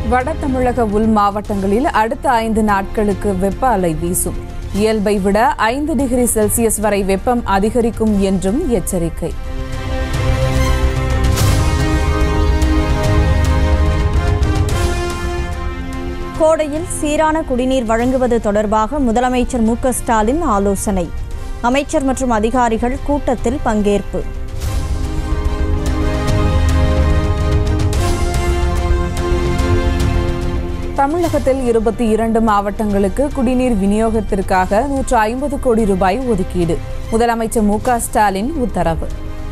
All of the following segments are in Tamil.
வட தமிழக உள் மாவட்டங்களில் அடுத்த ஐந்து நாட்களுக்கு வெப்ப அலை வீசும் இயல்பை விட ஐந்து டிகிரி செல்சியஸ் வரை வெப்பம் அதிகரிக்கும் என்றும் எச்சரிக்கை கோடையில் சீரான குடிநீர் வழங்குவது தொடர்பாக முதலமைச்சர் மு க ஸ்டாலின் ஆலோசனை அமைச்சர் மற்றும் அதிகாரிகள் கூட்டத்தில் பங்கேற்பு தமிழகத்தில் இருபத்தி இரண்டு மாவட்டங்களுக்கு குடிநீர் விநியோகத்திற்காக நூற்று ஐம்பது கோடி ரூபாய் ஒதுக்கீடு முதலமைச்சர் மு க ஸ்டாலின் உத்தரவு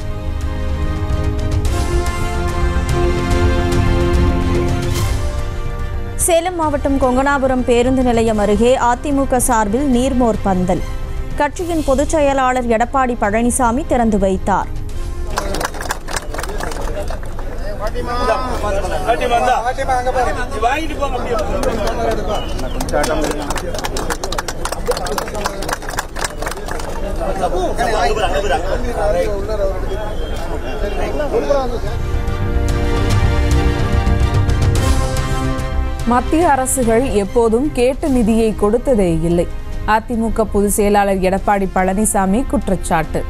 சேலம் மாவட்டம் கொங்கனாபுரம் பேருந்து நிலையம் அருகே அதிமுக சார்பில் நீர்மோர் பந்தல் கட்சியின் பொதுச் செயலாளர் எடப்பாடி பழனிசாமி திறந்து வைத்தார் வாங்கிட்டு போங்க அப்படியே மத்திய அரசுகள் எப்போதும் கேட்ட நிதியை கொடுத்ததே இல்லை அதிமுக பொதுச் செயலாளர் எடப்பாடி பழனிசாமி குற்றச்சாட்டு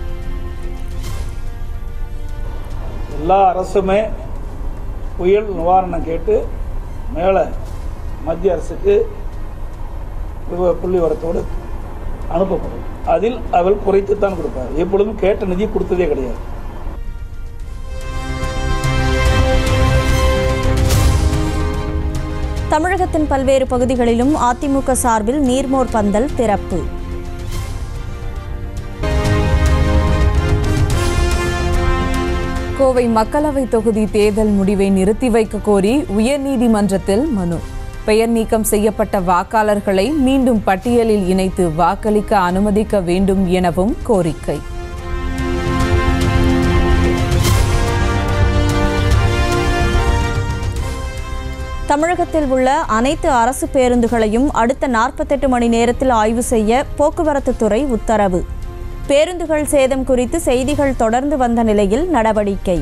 எல்லா அரசுமே புயல் நிவாரணம் கேட்டு மேலே மத்திய அரசுக்கு புள்ளி- புள்ளி வரத்தோடு அனுப்பப்படும் அதில் அவள் குறைத்துத்தான் கொடுப்பார் எப்பொழுதும் கேட்ட நிதி கொடுத்ததே கிடையாது தமிழகத்தின் பல்வேறு பகுதிகளிலும் அதிமுக சார்பில் நீர்மோர் பந்தல் திறப்பு கோவை மக்களவை தொகுதி தேர்தல் முடிவை நிறுத்தி வைக்க கோரி உயர்நீதிமன்றத்தில் மனு பெயர் நீக்கம் செய்யப்பட்ட வாக்காளர்களை மீண்டும் பட்டியலில் இணைத்து வாக்களிக்க அனுமதிக்க வேண்டும் எனவும் கோரிக்கை தமிழகத்தில் உள்ள அனைத்து அரசு பேருந்துகளையும் அடுத்த நாற்பத்தெட்டு மணி நேரத்தில் ஆய்வு செய்ய போக்குவரத்து துறை உத்தரவு பேருந்துகள் சேதம் குறித்து செய்திகள் தொடர்ந்து வந்த நிலையில் நடவடிக்கை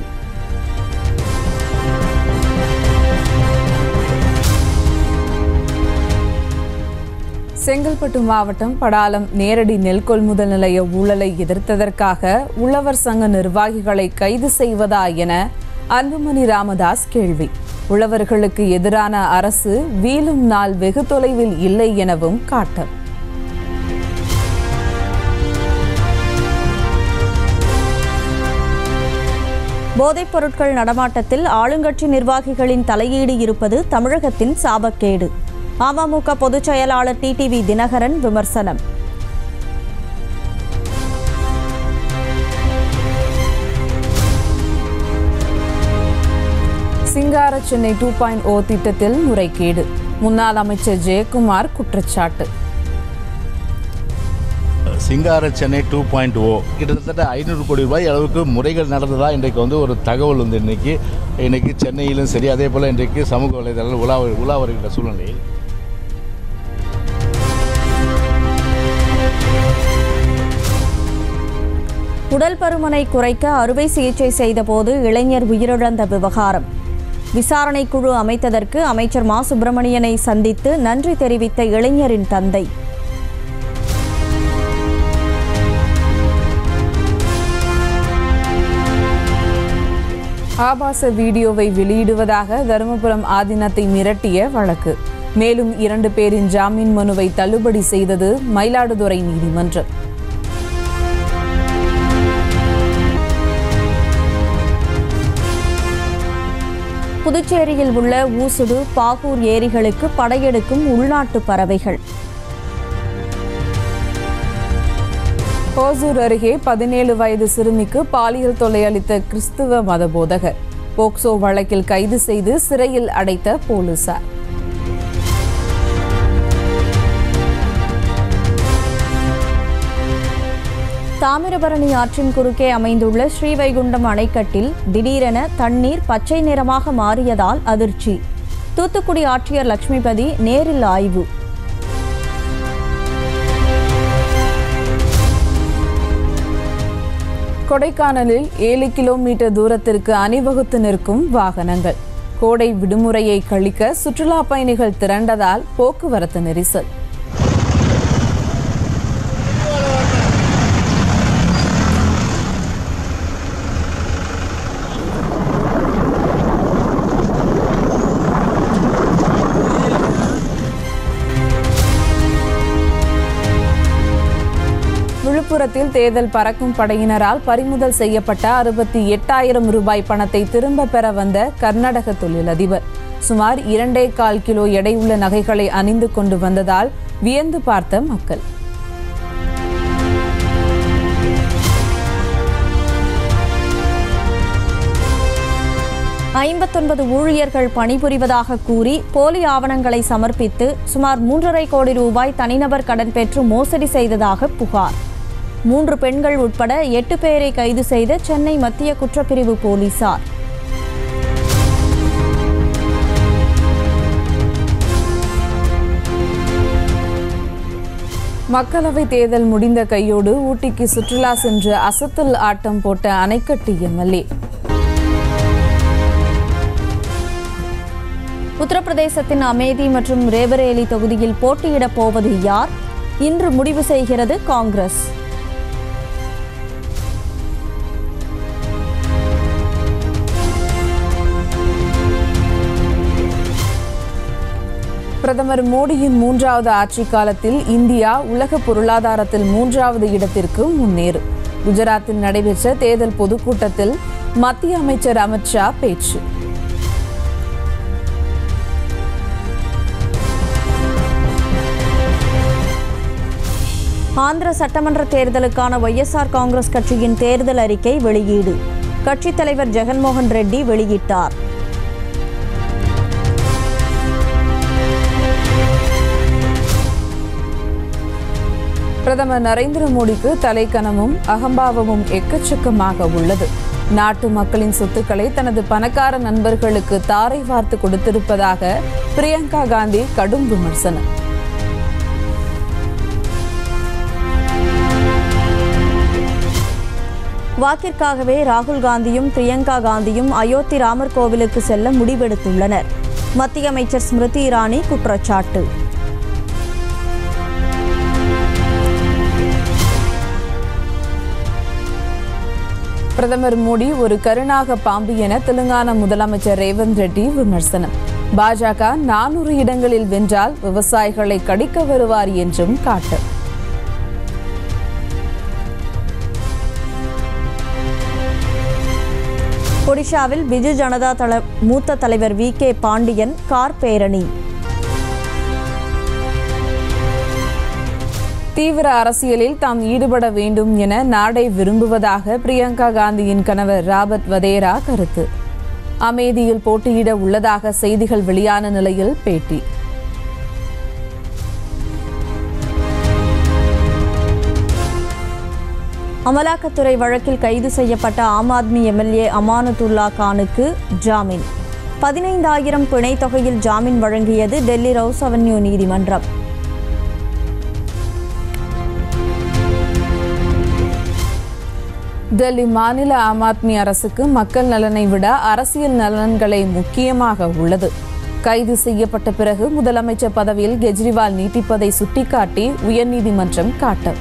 செங்கல்பட்டு மாவட்டம் படாலம் நேரடி நெல் கொள்முதல் நிலைய ஊழலை எதிர்த்ததற்காக உழவர் சங்க நிர்வாகிகளை கைது செய்வதா என அன்புமணி ராமதாஸ் கேள்வி உழவர்களுக்கு எதிரான அரசு வீழும் நாள் வெகு தொலைவில் இல்லை எனவும் காட்டம் போதைப் பொருட்கள் நடமாட்டத்தில் ஆளுங்கட்சி நிர்வாகிகளின் தலையீடு இருப்பது தமிழகத்தின் சாபக்கேடு அமமுக பொதுச் செயலாளர் டிடிவி தினகரன் விமர்சனம் சிங்கார சென்னை டூ பாயிண்ட் ஓ திட்டத்தில் முறைகேடு முன்னாள் அமைச்சர் ஜெயக்குமார் குற்றச்சாட்டு சிங்கார சென்னை டூ பாயிண்ட் ஓ கிட்டத்தட்ட ஐநூறு கோடி ரூபாய் அளவுக்கு முறைகள் நடந்ததா இன்றைக்கு வந்து ஒரு தகவல் வந்து இன்னைக்கு இன்னைக்கு சென்னையிலும் சரி அதே போல் இன்றைக்கு சமூக வலைதளங்கள் உலா உலா வருகின்ற சூழ்நிலையில் உடல் பருமனை குறைக்க அறுவை சிகிச்சை செய்தபோது இளைஞர் உயிரிழந்த விவகாரம் விசாரணை குழு அமைத்ததற்கு அமைச்சர் மா சுப்பிரமணியனை சந்தித்து நன்றி தெரிவித்த இளைஞரின் தந்தை ஆபாச வீடியோவை வெளியிடுவதாக தருமபுரம் ஆதீனத்தை மிரட்டிய வழக்கு மேலும் இரண்டு பேரின் ஜாமீன் மனுவை தள்ளுபடி செய்தது மயிலாடுதுறை நீதிமன்றம் புதுச்சேரியில் உள்ள ஊசுடு பாகூர் ஏரிகளுக்கு படையெடுக்கும் உள்நாட்டு பறவைகள் ஹோசூர் அருகே பதினேழு வயது சிறுமிக்கு பாலியல் தொல்லை அளித்த கிறிஸ்துவ மதபோதகர் போக்சோ வழக்கில் கைது செய்து சிறையில் அடைத்த போலீசார் தாமிரபரணி ஆற்றின் குறுக்கே அமைந்துள்ள ஸ்ரீவைகுண்டம் அணைக்கட்டில் திடீரென தண்ணீர் பச்சை நிறமாக மாறியதால் அதிர்ச்சி தூத்துக்குடி ஆட்சியர் லட்சுமிபதி நேரில் ஆய்வு கொடைக்கானலில் ஏழு கிலோமீட்டர் தூரத்திற்கு அணிவகுத்து நிற்கும் வாகனங்கள் கோடை விடுமுறையை கழிக்க சுற்றுலா பயணிகள் திரண்டதால் போக்குவரத்து நெரிசல் விழுப்புரத்தில் தேர்தல் பறக்கும் படையினரால் பறிமுதல் செய்யப்பட்ட அறுபத்தி எட்டாயிரம் ரூபாய் பணத்தை திரும்ப பெற வந்த கர்நாடக தொழிலதிபர் சுமார் இரண்டே கால் கிலோ எடையுள்ள நகைகளை அணிந்து கொண்டு வந்ததால் வியந்து பார்த்த மக்கள் ஐம்பத்தொன்பது ஊழியர்கள் பணிபுரிவதாக கூறி போலி ஆவணங்களை சமர்ப்பித்து சுமார் மூன்றரை கோடி ரூபாய் தனிநபர் கடன் பெற்று மோசடி செய்ததாக புகார் மூன்று பெண்கள் உட்பட எட்டு பேரை கைது செய்த சென்னை மத்திய குற்றப்பிரிவு போலீசார் மக்களவை தேர்தல் முடிந்த கையோடு ஊட்டிக்கு சுற்றுலா சென்று அசத்தல் ஆட்டம் போட்ட அணைக்கட்டு எம்எல்ஏ உத்தரப்பிரதேசத்தின் அமேதி மற்றும் ரேபரேலி தொகுதியில் போட்டியிடப் போவது யார் இன்று முடிவு செய்கிறது காங்கிரஸ் பிரதமர் மோடியின் மூன்றாவது ஆட்சி காலத்தில் இந்தியா உலக பொருளாதாரத்தில் மூன்றாவது இடத்திற்கு முன்னேறும் குஜராத்தில் நடைபெற்ற தேர்தல் பொதுக்கூட்டத்தில் மத்திய அமைச்சர் அமித்ஷா பேச்சு ஆந்திர சட்டமன்ற தேர்தலுக்கான ஒய்எஸ்ஆர் காங்கிரஸ் கட்சியின் தேர்தல் அறிக்கை வெளியீடு கட்சித் தலைவர் ஜெகன்மோகன் ரெட்டி வெளியிட்டார் பிரதமர் நரேந்திர மோடிக்கு தலைக்கணமும் அகம்பாவமும் எக்கச்சக்கமாக உள்ளது நாட்டு மக்களின் சொத்துக்களை தனது பணக்கார நண்பர்களுக்கு தாரை வார்த்து கொடுத்திருப்பதாக பிரியங்கா காந்தி கடும் விமர்சனம் வாக்கிற்காகவே ராகுல் காந்தியும் பிரியங்கா காந்தியும் அயோத்தி ராமர் கோவிலுக்கு செல்ல முடிவெடுத்துள்ளனர் மத்திய அமைச்சர் ஸ்மிருதி இரானி குற்றச்சாட்டு பிரதமர் மோடி ஒரு கருணாக பாம்பு என தெலுங்கானா முதலமைச்சர் ரேவந்த் ரெட்டி விமர்சனம் பாஜக நானூறு இடங்களில் வென்றால் விவசாயிகளை கடிக்க வருவார் என்றும் காட்டு ஒடிஷாவில் பிஜு ஜனதா தள மூத்த தலைவர் வி கே பாண்டியன் கார் பேரணி தீவிர அரசியலில் தாம் ஈடுபட வேண்டும் என நாடை விரும்புவதாக பிரியங்கா காந்தியின் கணவர் ராபர்ட் வதேரா கருத்து அமேதியில் போட்டியிட உள்ளதாக செய்திகள் வெளியான நிலையில் பேட்டி அமலாக்கத்துறை வழக்கில் கைது செய்யப்பட்ட ஆம் ஆத்மி எம்எல்ஏ அமானதுல்லா கானுக்கு ஜாமீன் பதினைந்தாயிரம் பிணைத் தொகையில் ஜாமீன் வழங்கியது டெல்லி ரவுஸ் அவென்யூ நீதிமன்றம் டெல்லி மாநில ஆம் ஆத்மி அரசுக்கு மக்கள் நலனை விட அரசியல் நலன்களை முக்கியமாக உள்ளது கைது செய்யப்பட்ட பிறகு முதலமைச்சர் பதவியில் கெஜ்ரிவால் நீட்டிப்பதை சுட்டிக்காட்டி உயர்நீதிமன்றம் காட்டம்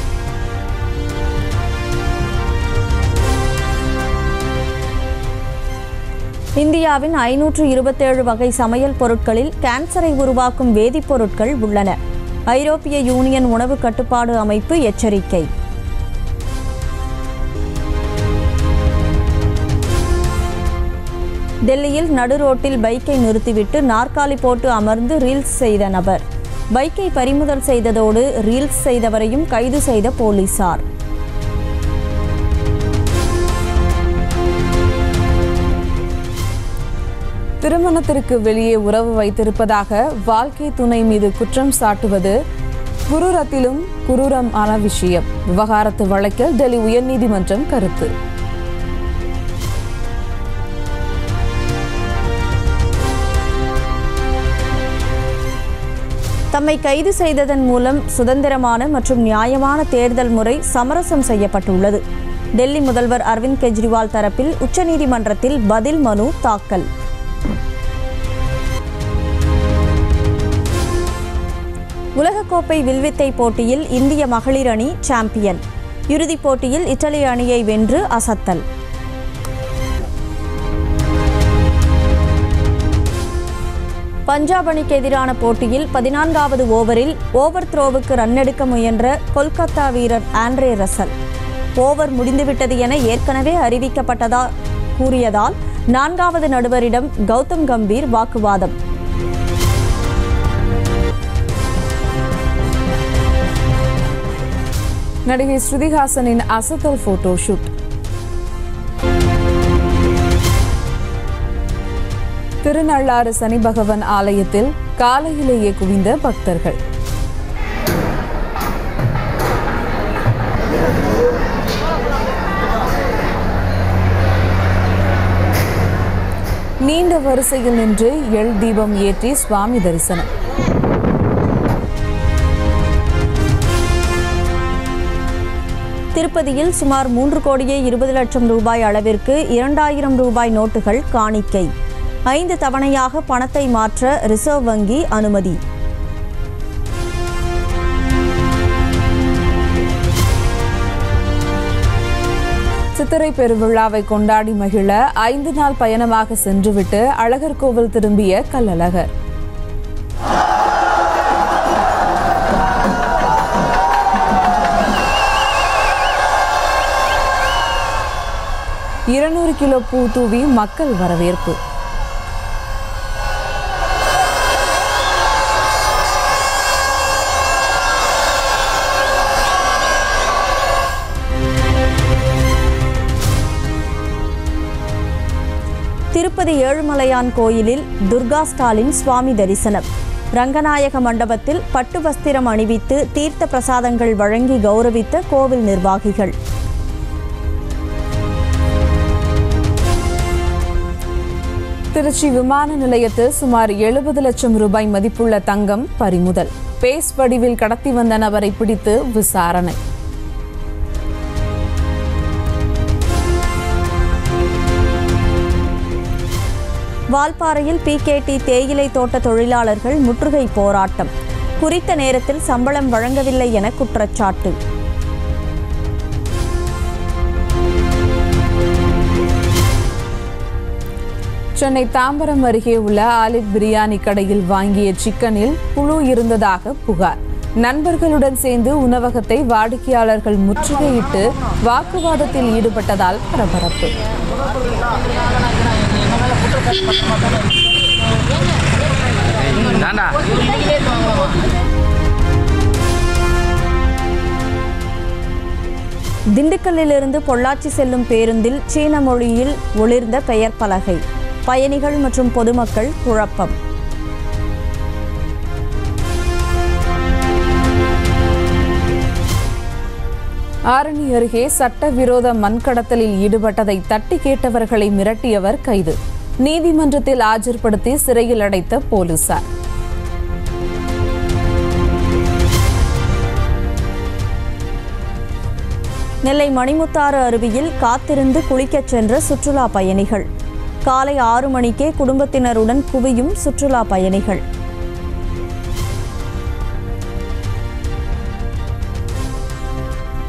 இந்தியாவின் ஐநூற்று இருபத்தேழு வகை சமையல் பொருட்களில் கேன்சரை உருவாக்கும் வேதிப்பொருட்கள் உள்ளன ஐரோப்பிய யூனியன் உணவு கட்டுப்பாடு அமைப்பு எச்சரிக்கை டெல்லியில் நடுரோட்டில் பைக்கை நிறுத்திவிட்டு நாற்காலி போட்டு அமர்ந்து ரீல்ஸ் செய்த நபர் பைக்கை பறிமுதல் செய்ததோடு ரீல்ஸ் செய்தவரையும் கைது செய்த போலீசார் திருமணத்திற்கு வெளியே உறவு வைத்திருப்பதாக வாழ்க்கை துணை மீது குற்றம் சாட்டுவது குரூரத்திலும் குரூரமான விஷயம் விவகாரத்து வழக்கில் டெல்லி உயர்நீதிமன்றம் கருத்து தம்மை கைது செய்ததன் மூலம் சுதந்திரமான மற்றும் நியாயமான தேர்தல் முறை சமரசம் செய்யப்பட்டுள்ளது டெல்லி முதல்வர் அரவிந்த் கெஜ்ரிவால் தரப்பில் உச்சநீதிமன்றத்தில் பதில் மனு தாக்கல் உலகக்கோப்பை வில்வித்தை போட்டியில் இந்திய மகளிர் அணி சாம்பியன் இறுதிப் போட்டியில் இத்தாலி அணியை வென்று அசத்தல் பஞ்சாப் அணிக்கு எதிரான போட்டியில் பதினான்காவது ஓவரில் ஓவர் த்ரோவுக்கு ரன் எடுக்க முயன்ற கொல்கத்தா வீரர் ஆண்ட்ரே ரசல் ஓவர் முடிந்துவிட்டது என ஏற்கனவே அறிவிக்கப்பட்டதா கூறியதால் நான்காவது நடுவரிடம் கௌதம் கம்பீர் வாக்குவாதம் நடிகை ஸ்ருதிஹாசனின் அசத்தல் போட்டோ ஷூட் திருநள்ளாறு சனி பகவான் ஆலயத்தில் காலையிலேயே குவிந்த பக்தர்கள் நீண்ட வரிசையில் நின்று எள் தீபம் ஏற்றி சுவாமி தரிசனம் திருப்பதியில் சுமார் மூன்று கோடியே இருபது லட்சம் ரூபாய் அளவிற்கு இரண்டாயிரம் ரூபாய் நோட்டுகள் காணிக்கை ஐந்து தவணையாக பணத்தை மாற்ற ரிசர்வ் வங்கி அனுமதி சித்திரை பெருவிழாவை கொண்டாடி மகிழ ஐந்து நாள் பயணமாக சென்றுவிட்டு அழகர் கோவில் திரும்பிய கள்ளழகர் இருநூறு கிலோ பூ தூவி மக்கள் வரவேற்பு திருப்பதி ஏழுமலையான் கோயிலில் துர்கா ஸ்டாலின் சுவாமி தரிசனம் ரங்கநாயக மண்டபத்தில் பட்டு வஸ்திரம் அணிவித்து தீர்த்த பிரசாதங்கள் வழங்கி கௌரவித்த கோவில் நிர்வாகிகள் திருச்சி விமான நிலையத்தில் சுமார் எழுபது லட்சம் ரூபாய் மதிப்புள்ள தங்கம் பறிமுதல் பேஸ் வடிவில் கடத்தி வந்த நபரை பிடித்து விசாரணை வால்பாறையில் பிகேடி தேயிலை தோட்ட தொழிலாளர்கள் முற்றுகை போராட்டம் குறித்த நேரத்தில் சம்பளம் வழங்கவில்லை என குற்றச்சாட்டு சென்னை தாம்பரம் அருகே உள்ள ஆலிவ் பிரியாணி கடையில் வாங்கிய சிக்கனில் புழு இருந்ததாக புகார் நண்பர்களுடன் சேர்ந்து உணவகத்தை வாடிக்கையாளர்கள் முற்றுகையிட்டு வாக்குவாதத்தில் ஈடுபட்டதால் பரபரப்பு திண்டுக்கல்லிலிருந்து பொள்ளாச்சி செல்லும் பேருந்தில் சீன மொழியில் ஒளிர்ந்த பெயர் பலகை பயணிகள் மற்றும் பொதுமக்கள் குழப்பம் ஆரணி அருகே சட்டவிரோத மண்கடத்தலில் ஈடுபட்டதை தட்டி கேட்டவர்களை மிரட்டியவர் கைது நீதிமன்றத்தில் ஆஜர்படுத்தி சிறையில் அடைத்த போலீசார் நெல்லை மணிமுத்தாறு அருவியில் காத்திருந்து குளிக்கச் சென்ற சுற்றுலா பயணிகள் காலை ஆறு மணிக்கே குடும்பத்தினருடன் குவியும் சுற்றுலா பயணிகள்